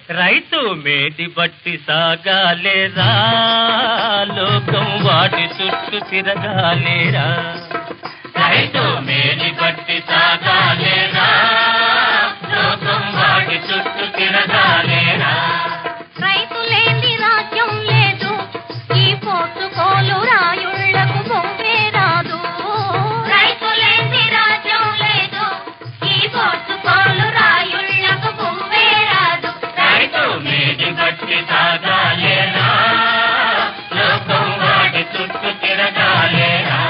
రైతు మేటి బట్టి సాగాలేరా లోకం వాటి చుట్టూ తిరగాలేరా రైతు మేటి బట్టి సాగాలేరా లోకం వాటి చుట్టూ తిరగాలేరా రైతులేంది రాజ్యం లేదు ఈ పోర్చుకోలు రాయుళ్లకు బొమ్మే రాదు రైతులేంది రాజ్యం లేదు ఈ పోర్చుకోలు రాయుళ్లకు బొమ్మే రాదు రైతు మేటి బట్టి సాగాలేరా లోకం వాటి చుట్టూ తిరగాలేరా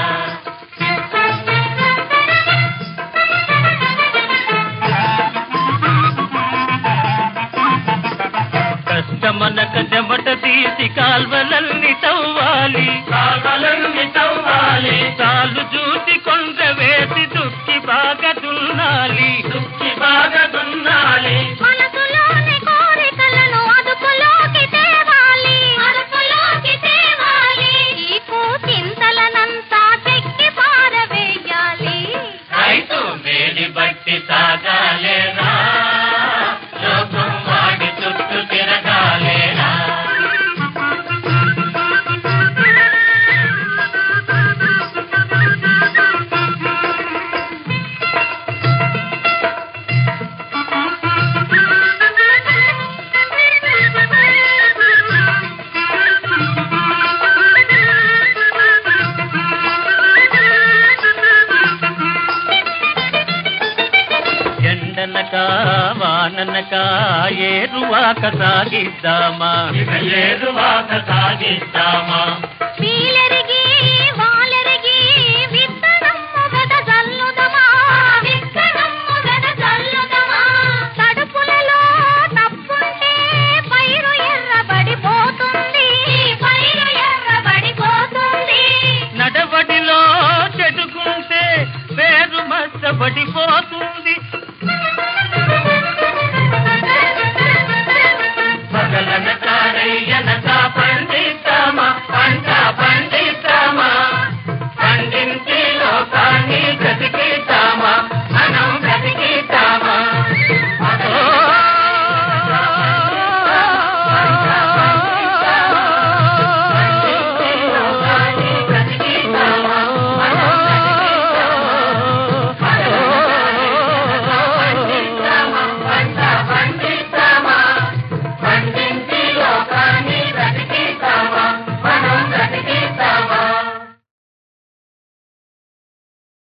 కష్టమనక చెమట తీసి కాల్వలల్ని తవ్వాలి కాల్వలల్ని తవ్వాలి చాలు చూసి కొండ వేసి దుక్కి బాగా దున్నాలి దుక్కి బాగా దున్నాలి మనసులోని కోరికలను అదుపులోకి తేవాలి అదుపులోకి తేవాలి ఈ చింతలనంతా చెక్కి పారవేయాలి రైతు మేడి బట్టి సాగాలేరా లోకం వాడి చుట్టూ తిరగాలేరా ఎండనక వాననక ఏరువాక సాగిద్దామా ఏరువాక సాగిద్దామా పీలెరిగి